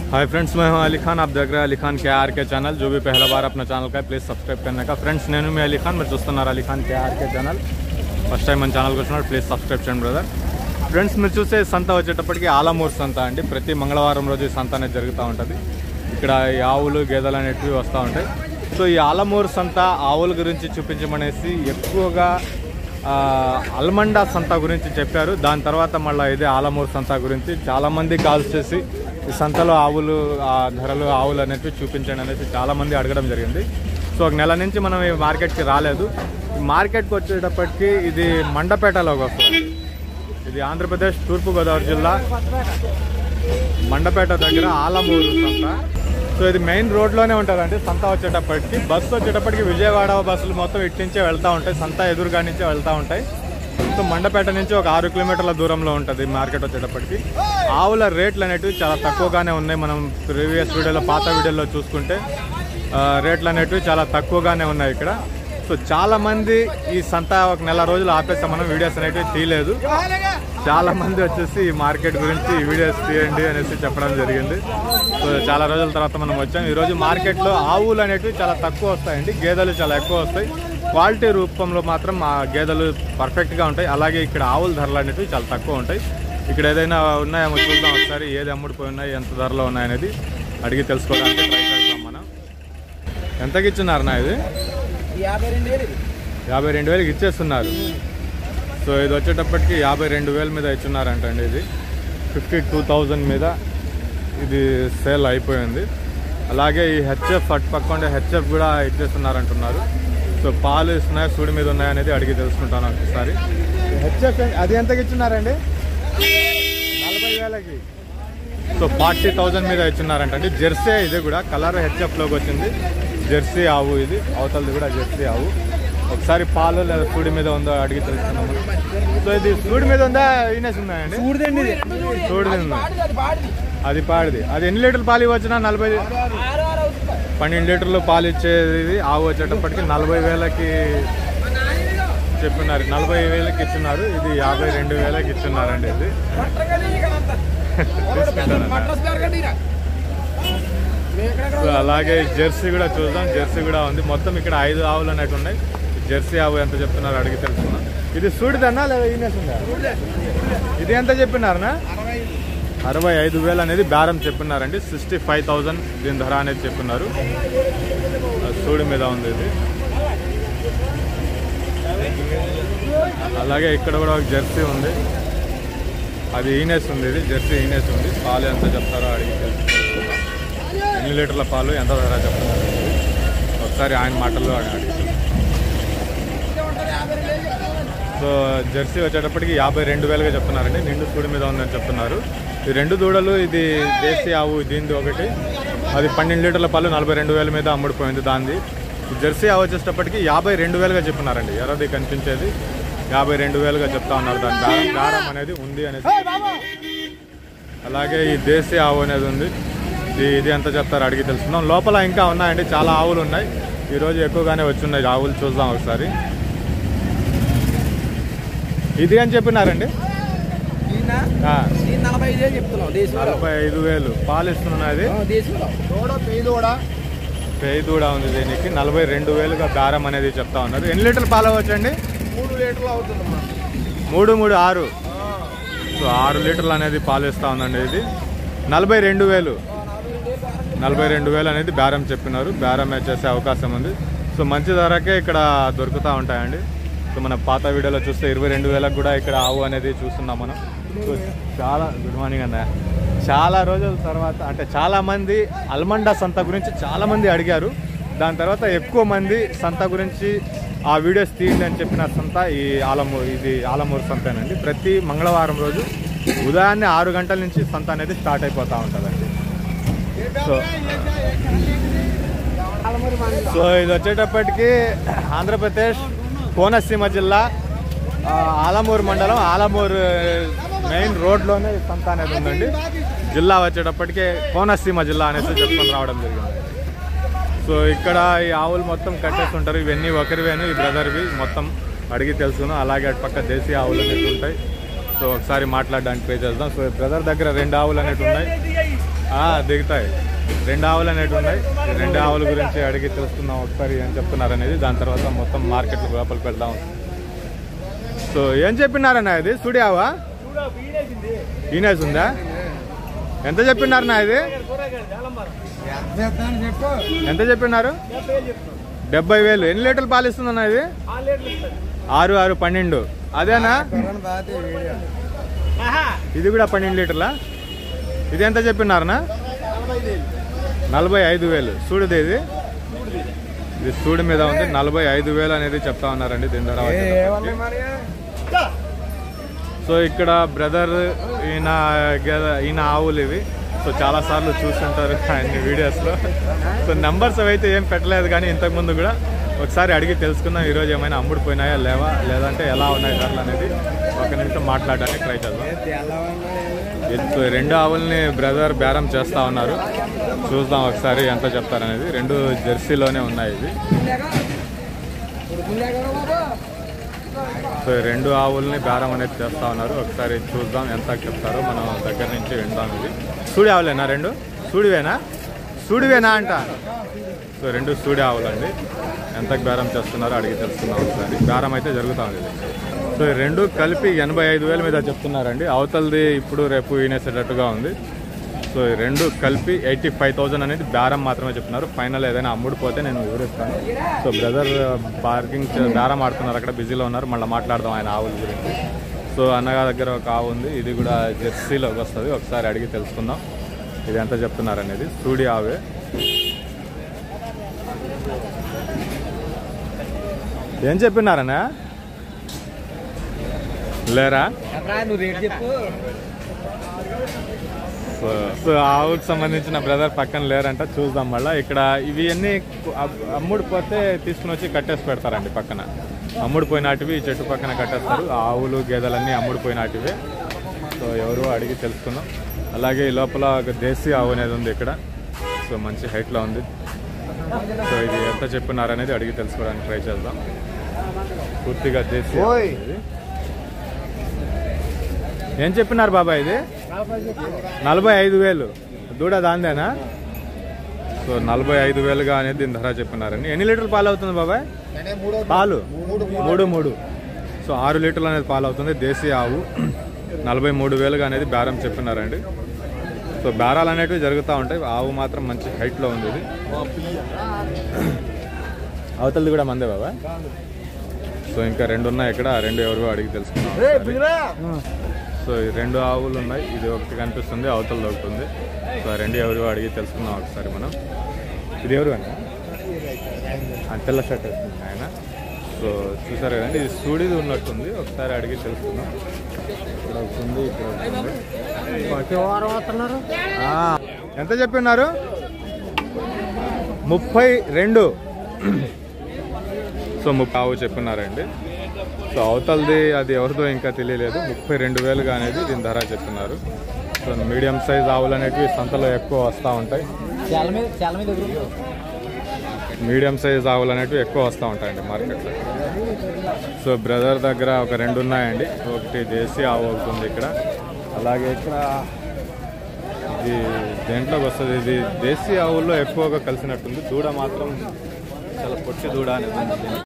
Hi friends मैं हूं अली खान आप देख रहे हैं अली खान के आर के चैनल जो भी पहला बार अपना ఛానల్ का ప్లీజ్ సబ్స్క్రైబ్ करने का ఫ్రెండ్స్ నేను మీ అలీ ఖాన్ మీరు చూస్తున్నారు Ali Khan K R K channel first time మన ఛానల్కి వచ్చినారు ప్లీజ్ సబ్స్క్రైబ్ చేయండి బ్రదర్ ఫ్రెండ్స్ మీరు చూసే సంత వచ్చేటప్పటికి ఆలమూరు సంత అండి ప్రతి మంగళవారం రోజు ఈ సంత అనేది జరుగుతూ ఉంటుంది ఇక్కడ ఈ ఆవులు గేదెలు అనేటివి వస్తూ ఉంటాయి సో ఈ ఆలమూరు సంత ఆవుల గురించి చూపించమనేసి ఎక్కువగా ఆ, అల్మండా సంత గురించి చెప్పారు దాని తర్వాత మళ్ళీ ఇదే ఆలమూరు సంత గురించి చాలామంది కాల్స్ చేసి ఈ సంతలో ఆవులు ఆ ధరలు ఆవులు అనేవి చూపించండి అనేసి చాలామంది అడగడం జరిగింది సో ఒక నెల నుంచి మనం ఈ మార్కెట్కి రాలేదు ఈ మార్కెట్కి వచ్చేటప్పటికి ఇది మండపేటలోకి వస్తుంది ఇది ఆంధ్రప్రదేశ్ తూర్పుగోదావరి జిల్లా మండపేట దగ్గర ఆలమూరు సంత సో ఇది మెయిన్ రోడ్లోనే ఉంటుందండి సంత వచ్చేటప్పటికి బస్సు వచ్చేటప్పటికి విజయవాడ బస్సులు మొత్తం ఇటు నుంచే వెళ్తూ ఉంటాయి సంత ఎదురుగా నుంచే వెళ్తూ ఉంటాయి సో మండపేట నుంచి ఒక ఆరు కిలోమీటర్ల దూరంలో ఉంటుంది మార్కెట్ వచ్చేటప్పటికి ఆవుల రేట్లు అనేటివి చాలా తక్కువగానే ఉన్నాయి మనం ప్రీవియస్ వీడియోలో పాత వీడియోలో చూసుకుంటే ఆ, రేట్లు అనేటివి చాలా తక్కువగానే ఉన్నాయి ఇక్కడ సో చాలా మంది ఈ సంత ఒక నెల రోజులు ఆపేస్తాం మనం వీడియోస్ అనేటివి తీయలేదు చాలా మంది వచ్చేసి ఈ మార్కెట్ గురించి ఈ వీడియోస్ తీయండి అనేసి చెప్పడం జరిగింది సో చాలా రోజుల తర్వాత మనం వచ్చాం ఈ రోజు మార్కెట్లో ఆవులు అనేటివి చాలా తక్కువ వస్తాయండి గేదెలు చాలా ఎక్కువ వస్తాయి క్వాలిటీ రూపంలో మాత్రం ఆ గేదెలు పర్ఫెక్ట్గా ఉంటాయి అలాగే ఇక్కడ ఆవుల ధరలు అనేటివి చాలా తక్కువ ఉంటాయి ఇక్కడ ఏదైనా ఉన్నాయేమో చూద్దాం ఒకసారి ఏది అమ్ముడిపోయి ఉన్నాయి ఎంత ధరలో ఉన్నాయనేది అడిగి తెలుసుకోవడానికి ట్రై చేద్దాం మనం ఎంతకి ఇచ్చున్నారు నా ఇది యాభై రెండు వేలు ఇది. యాభై రెండు వేలకి ఇచ్చేస్తున్నారు సో ఇది వచ్చేటప్పటికి యాభై రెండు వేల మీద ఇచ్చున్నారంటండి ఇది ఫిఫ్టీ టూ థౌజండ్ మీద ఇది సేల్ అయిపోయింది అలాగే ఈ హెచ్ఎఫ్ అటు పక్కన హెచ్ఎఫ్ కూడా ఇచ్చేస్తున్నారంటున్నారు సో పాలు ఇస్తున్నాయి సూడి మీద ఉన్నాయనేది అడిగి తెలుసుకుంటాను ఒకసారి హెచ్ఎఫ్ అది ఎంతకి ఇచ్చున్నారండి నలభై వేలకి సో ఫార్టీ థౌజండ్ మీద ఇచ్చున్నారంటండి జెర్సీ ఇది కూడా కలర్ హెచ్ఎఫ్లోకి వచ్చింది జెర్సీ ఆవు ఇది అవతలది కూడా జెర్సీ ఆవు ఒకసారి పాలు లేదా సూడి మీద ఉందో అడిగి తెలుసుకున్నాము సో ఇది సూడి మీద ఉందా ఈనెస్ ఉన్నాయండి చూడదండి ఇది సూడిది ఉంది పాడిది అది పాడిది అది పాడిది అది ఎన్ని లీటర్లు పాలు ఇవ్వచ్చునా నలభై ఆరు ఆరు అవుతుంది పన్నెండు లీటర్లు పాలు ఇచ్చేది ఆవు వచ్చేటప్పటికి నలభై వేలకి చెప్పినారు నలభై వేలకి ఇచ్చున్నారు ఇది యాభై రెండు వేలకి ఇచ్చున్నారండి ఇది తీసుకుంటానన్నా మట్రస్ పెరగండి సో అలాగే జెర్సీ కూడా చూద్దాం జెర్సీ కూడా ఉంది మొత్తం ఇక్కడ ఐదు ఆవులు అనేవి ఉన్నాయి జెర్సీ ఆవు ఎంత చెప్తున్నారు అడిగి తెలుసుకుందాం ఇది సూడిదన్నా లేదా ఈనెస్ ఉందా ఇది ఎంత చెప్పినారనా అరవై ఐదు వేలు అనేది బేరం చెప్పినారండి సిక్స్టీ ఫైవ్ థౌజండ్ దీని ధర అనేది చెప్పినారు ఆ సూడి మీద ఉంది ఇది అలాగే ఇక్కడ కూడా ఒక జెర్సీ ఉంది అది ఈనెస్ ఉంది ఇది జెర్సీ ఈనెస్ ఉంది పాలు ఎంత చెప్తారో అడిగి తెలుసుకుందాం ఎన్ని లీటర్ల పాలు ఎంత ధర చెప్తున్నారు ఒకసారి ఆయన మాటల్లో అడిగి సో జెర్సీ వచ్చేటప్పటికి యాభై రెండు వేలుగా చెప్తున్నారండి నిండు సూడి మీద ఉందని చెప్తున్నారు ఈ రెండు దూడలు ఇది దేశీ ఆవు దీనిది ఒకటి అది పన్నెండు లీటర్ల పాలు నలభై రెండు వేల మీద అమ్ముడిపోయింది దానిది ఈ జెర్సీ ఆవు వచ్చేటప్పటికి యాభై రెండు వేలుగా చెప్పినారండి ఎర్రది కనిపించేది యాభై రెండు వేలుగా చెప్తా ఉన్నారు దాని దారం దారం అనేది ఉంది అనేది అలాగే ఈ దేశీ ఆవు అనేది ఉంది ఇది ఇది ఎంత చెప్తారు అడిగి తెలుసుకుందాం లోపల ఇంకా ఉన్నాయండి చాలా ఆవులు ఉన్నాయి ఈరోజు ఎక్కువగానే వచ్చున్నాయి ఆవులు చూద్దాం ఒకసారి ఇది అని చెప్పినారండి ఈయన ఆ, ఈ నలభై ఐదే చెప్తున్నాం దేశంలో నలభై ఐదు వేలు పాలు ఇస్తున్నది దేశంలో తోడ పెయిదు కూడా పేయి దూడ ఉంది దీనికి నలభై రెండు వేలుగా దారం అనేది చెప్తా ఉన్నారు ఎన్ని లీటర్లు పాలు వచ్చండి మూడు లీటర్లు అవుతుందమ్మా మూడు మూడు ఆరు సో ఆరు లీటర్లు అనేది పాలు ఇస్తా ఉందండి ఇది నలభై రెండు వేలు నలభై రెండు వేలు అనేది బేరం చెప్పినారు బేరం చేసే అవకాశం ఉంది సో మంచి ధరకే ఇక్కడ దొరుకుతూ ఉంటాయండి సో మన పాత వీడియోలో చూస్తే ఇరవై రెండు వేలకు కూడా ఇక్కడ ఆవు అనేది చూస్తున్నాం మనం సో చాలా గుడ్ మార్నింగ్ అన్న చాలా రోజుల తర్వాత అంటే చాలా మంది అల్మండా సంత గురించి చాలా మంది అడిగారు దాని తర్వాత ఎక్కువ మంది సంత గురించి ఆ వీడియోస్ తీయండి అని చెప్పిన సంత ఈ ఆలమూరు ఇది ఆలమూరు సంతేనండి ప్రతి మంగళవారం రోజు ఉదయాన్నే ఆరు గంటల నుంచి సంత అనేది స్టార్ట్ అయిపోతూ ఉంటుందండి సో సో ఇది వచ్చేటప్పటికి ఆంధ్రప్రదేశ్ కోనసీమ జిల్లా ఆ, ఆలమూరు మండలం ఆలమూరు మెయిన్ రోడ్లోనే ఈ సంత అనేది ఉందండి జిల్లా వచ్చేటప్పటికి కోనసీమ జిల్లా అనేసి చెప్పుకొని రావడం జరిగింది సో ఇక్కడ ఈ ఆవులు మొత్తం కట్టేసి ఉంటారు ఇవన్నీ ఒకరివేను ఈ బ్రదర్వి మొత్తం అడిగి తెలుసుకున్నాం అలాగే అటు పక్క దేశీ ఆవులు అనేవి ఉంటాయి సో ఒకసారి మాట్లాడడానికి ట్రై చేద్దాం సో బ్రదర్ దగ్గర రెండు ఆవులు అనేవి ఉన్నాయి ఆ, దిగుతాయి రెండు ఆవులు అనేవి ఉన్నాయి ఈ రెండు ఆవుల గురించి అడిగి తెలుసుకుందాం ఒకసారి ఏం చెప్తున్నారు అనేది దాని తర్వాత మొత్తం మార్కెట్ లోపలికి వెళ్దాం సో ఏం చెప్పినారన్నా ఇది సుడియావా ఈనేసి ఉందా ఎంత చెప్పినారన్నా ఇది చెప్పు ఎంత చెప్పినారు డెబ్బై వేలు ఎన్ని లీటర్లు పాలు ఇస్తుందన్నా ఇది ఆరు ఆరు పన్నెండు అదేనా వీడియో ఇది కూడా పన్నెండు లీటర్లా ఇది ఎంత చెప్పినారనా నలభై ఐదు వేలు చూడదు ఇది ఇది సూడి మీద ఉంది నలభై ఐదు వేలు అనేది చెప్తా ఉన్నారండి దీని ధర వచ్చేటప్పటికి. సో ఇక్కడ బ్రదర్ ఈయన గెద- ఈయన ఆవులు ఇవి సో చాలా సార్లు చూస్తుంటారు ఆయన వీడియోస్లో సో నెంబర్స్ అయితే ఏం పెట్టలేదు కానీ ఇంతకు ముందు కూడా ఒకసారి అడిగి తెలుసుకుందాం ఈరోజు ఏమైనా అమ్ముడుపోయినాయా లేవా లేదంటే ఎలా ఉన్నాయి ధరలు అనేది ఒక నిమిషం మాట్లాడడానికి ట్రై చేద్దాం సో ఈ రెండు ఆవుల్ని బ్రదర్ బేరం చేస్తా ఉన్నారు చూద్దాం ఒకసారి ఎంత చెప్తారనేది రెండు జెర్సీలోనే ఉన్నాయి ఇవి సో ఈ రెండు ఆవుల్ని బేరం అనేది చేస్తా ఉన్నారు ఒకసారి చూద్దాం ఎంత చెప్తారో మనం దగ్గర నుంచి విందాం ఇది సూడి ఆవులేనా రెండు సూడివేనా సూడివేనా అంట సో రెండు సూడి ఆవులండి ఎంతకు బేరం చేస్తున్నారో అడిగి తెలుసుకుందాం ఒకసారి బేరం అయితే జరుగుతా ఉంది ఇది. సో ఈ రెండు కలిపి ఎనభై ఐదు వేల మీద చెప్తున్నారండి అవతలది ఇప్పుడు రేపు ఈనేసేటట్టుగా ఉంది సో ఈ రెండు కలిపి ఎయిటీ ఫైవ్ థౌజండ్ అనేది బేరం మాత్రమే చెప్తున్నారు ఫైనల్ ఏదైనా అమ్ముడుపోతే నేను వివరిస్తాను సో బ్రదర్ పార్కింగ్ చే- బేరం ఆడుతున్నారు అక్కడ బిజీలో ఉన్నారు మళ్ళీ మాట్లాడదాం ఆయన ఆవుల గురించి సో అన్నగా దగ్గర ఒక ఆవు ఉంది ఇది కూడా జెర్సీలోకి వస్తుంది ఒకసారి అడిగి తెలుసుకుందాం ఇది ఎంత చెప్తున్నారు అనేది సూడి ఆవే ఏం చెప్పినారన్నా లేరా నువ్వు రేట్ చెప్పు సో సో ఆవుకు సంబంధించిన బ్రదర్ పక్కన లేరంట చూద్దాం మళ్ళీ ఇక్కడ ఇవి అన్ని అమ్ముడిపోతే తీసుకుని వచ్చి కట్టేసి పెడతారండి పక్కన అమ్ముడిపోయినాటివి ఈ చెట్టు పక్కన కట్టేస్తారు ఆవులు గేదెలన్నీ అమ్ముడిపోయినాటివే సో ఎవరు అడిగి తెలుసుకుందాం అలాగే ఈ లోపల ఒక దేశీ ఆవు అనేది ఉంది ఇక్కడ సో మంచి హైట్లో ఉంది సో ఇది ఎంత చెప్పినారనేది అడిగి తెలుసుకోవడానికి ట్రై చేద్దాం పూర్తిగా దేశీ ఆవు ఓయ్. ఇది. ఏం చెప్పినారు బాబాయ్ ఇది నలభై ఐదు వేలు దూడ దాందేనా సో నలభై ఐదు వేలుగా అనేది దీని ధర చెప్పినారండి ఎన్ని లీటర్లు పాలు అవుతుంది బాబాయ్ పాలు మూడు మూడు సో ఆరు లీటర్లు అనేది పాలు అవుతుంది దేశీ ఆవు నలభై మూడు వేలుగా అనేది బేరం చెప్పినారండి సో బేరాలు అనేటివి జరుగుతూ ఉంటాయి ఆవు మాత్రం మంచి హైట్లో ఉంది ఇది అవతలది కూడా మందే బాబాయ్ సో ఇంకా రెండు ఉన్నాయి ఇక్కడ ఆ రెండు ఎవరు అడిగి తెలుసుకున్నాం ఒకసారి. సో ఈ రెండు ఆవులు ఉన్నాయి ఇది ఒకటి కనిపిస్తుంది అవతల ఒకటి ఉంది సో ఆ రెండు ఎవరు అడిగి తెలుసుకుందాం ఒకసారి మనం ఇది ఎవరు అన్న ఆ తెల్ల షర్ట్ వేస్తుంది ఆయన సో చూసారు కదండి ఇది సూడిది ఉన్నట్టుంది ఒకసారి అడిగి తెలుసుకుందాం ఇక్కడ ఒకటి ఉంది ఇక్కడ ఒకటి ఉంది వారం వస్తున్నారు ఆ, ఎంత చెప్పిన్నారు ముప్పై రెండు సో ముప్పై ఆవు చెప్పినారండి సో అవతలది అది ఎవరిదో ఇంకా తెలియలేదు ముప్పై రెండు వేలుగా అనేది దీని ధర చెప్పినారు సో మీడియం సైజ్ ఆవులు అనేటివి సంతలో ఎక్కువ వస్తూ ఉంటాయి చాలా మీద చాలా మీద దగ్గర మీడియం సైజ్ ఆవులు అనేటివి ఎక్కువ వస్తూ ఉంటాయండి మార్కెట్లో సో బ్రదర్ దగ్గర ఒక రెండు ఉన్నాయండి ఒకటి దేశీ ఆవు ఒకటి ఉంది ఇక్కడ అలాగే ఇక్కడ ఇది దేంట్లోకి వస్తుంది ఇది దేశీ ఆవుల్లో ఎక్కువగా కలిసినట్టుంది దూడ మాత్రం చాలా పొట్టి దూడ అనేది ఉంది